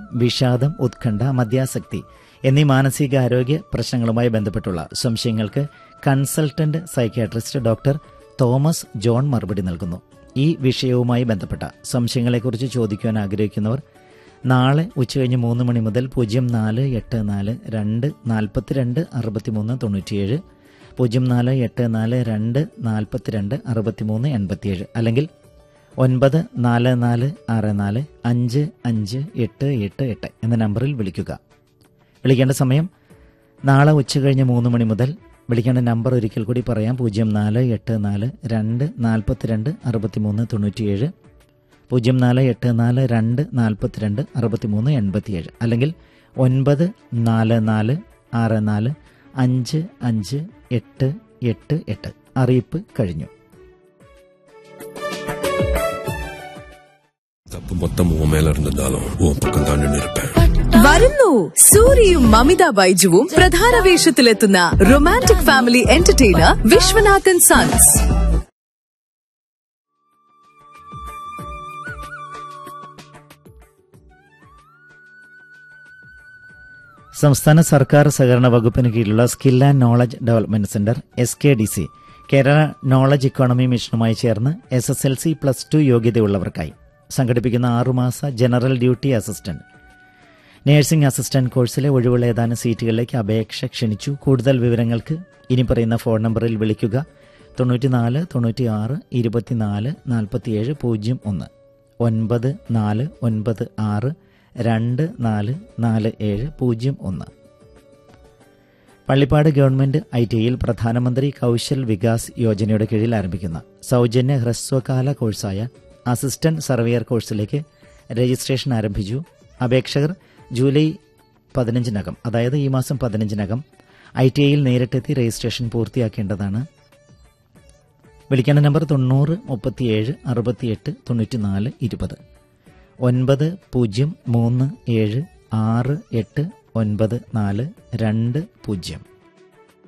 വിഷാദം ഉത്കണ്ഠ മദ്യാസക്തി എന്നീ മാനസികാരോഗ്യ പ്രശ്നങ്ങളുമായി ബന്ധപ്പെട്ടുള്ള സംശയങ്ങൾക്ക് consultant psychiatrist doctor Thomas John മറുപടി നൽകുന്നു ഈ വിഷയവുമായി ബന്ധപ്പെട്ട സംശയങ്ങളെക്കുറിച്ച് ചോദിക്കുവാൻ ആഗ്രഹിക്കുന്നവർ നാളെ ഉച്ചകഴിഞ്ഞ് മൂന്ന് മണി മുതൽ പൂജ്യം നാല് എട്ട് നാല് രണ്ട് നാൽപ്പത്തിരണ്ട് അറുപത്തിമൂന്ന് തൊണ്ണൂറ്റിയേഴ് പൂജ്യം നാല് എട്ട് നാല് രണ്ട് നാൽപ്പത്തിരണ്ട് അറുപത്തിമൂന്ന് എൺപത്തിയേഴ് അല്ലെങ്കിൽ ഒൻപത് നാല് നാല് ആറ് നാല് അഞ്ച് അഞ്ച് എട്ട് എട്ട് എട്ട് എന്ന നമ്പറിൽ വിളിക്കുക വിളിക്കേണ്ട സമയം നാളെ ഉച്ചകഴിഞ്ഞ് മൂന്ന് മണി മുതൽ വിളിക്കേണ്ട നമ്പർ ഒരിക്കൽ കൂടി പറയാം പൂജ്യം നാല് എട്ട് നാല് രണ്ട് നാൽപ്പത്തിരണ്ട് അറുപത്തിമൂന്ന് തൊണ്ണൂറ്റിയേഴ് പൂജ്യം നാല് എട്ട് നാല് രണ്ട് നാൽപ്പത്തിരണ്ട് അറുപത്തിമൂന്ന് എൺപത്തിയേഴ് അല്ലെങ്കിൽ ഒൻപത് നാല് നാല് ആറ് നാല് അഞ്ച് അഞ്ച് എട്ട് എട്ട് എട്ട് അറിയിപ്പ് കഴിഞ്ഞു தப்பு மொத்தம் உன் மேல இருந்திருந்தாலும் உன் பக்கம் தான் நின்று இருப்பேன் വരുന്നു സൂര്യയും മമിത ബൈജുവും പ്രധാന വേഷത്തിലെത്തുന്ന romantic family entertainer Viswanathan sons സംസ്ഥാന സർക്കാർ സഹകരണ വകുപ്പിന് കീഴിലുള്ള skill and knowledge development centre S K D C Kerala knowledge economy മിഷനുമായി ചേർന്ന് S S L C plus two യോഗ്യതയുള്ളവർക്കായി സംഘടിപ്പിക്കുന്ന ആറുമാസ general duty assistant nursing assistant കോഴ്സിലെ ഒഴിവുള്ള ഏതാനും സീറ്റുകളിലേക്ക് അപേക്ഷ ക്ഷണിച്ചു കൂടുതൽ വിവരങ്ങൾക്ക് ഇനി പറയുന്ന ഫോൺ നമ്പറിൽ വിളിക്കുക തൊണ്ണൂറ്റിനാല് തൊണ്ണൂറ്റിയാറ് ഇരുപത്തിനാല് നാൽപ്പത്തിയേഴ് പൂജ്യം ഒന്ന് ഒൻപത് നാല് ഒൻപത് ആറ് രണ്ട് നാല് നാല് ഏഴ് പൂജ്യം ഒന്ന് പള്ളിപ്പാട് ഗവൺമെന്റ് ഐ ടിയിൽ പ്രധാനമന്ത്രി കൗശൽ വികാസ് യോജനയുടെ കീഴിൽ ആരംഭിക്കുന്ന സൗജന്യ ഹ്രസ്വകാല കോഴ്സായ അസിസ്റ്റന്റ് സർവേയർ കോഴ്സിലേക്ക് രജിസ്ട്രേഷൻ ആരംഭിച്ചു അപേക്ഷകർ ജൂലൈ പതിനഞ്ചിനകം അതായത് ഈ മാസം പതിനഞ്ചിനകം ഐ ടി ഐയിൽ നേരിട്ടെത്തി രജിസ്ട്രേഷൻ പൂർത്തിയാക്കേണ്ടതാണ് വിളിക്കേണ്ട നമ്പർ തൊണ്ണൂറ് മുപ്പത്തിയേഴ് അറുപത്തിയെട്ട് തൊണ്ണൂറ്റിനാല് ഇരുപത് ഒൻപത് പൂജ്യം മൂന്ന് ഏഴ് ആറ് എട്ട് ഒൻപത് നാല് രണ്ട് പൂജ്യം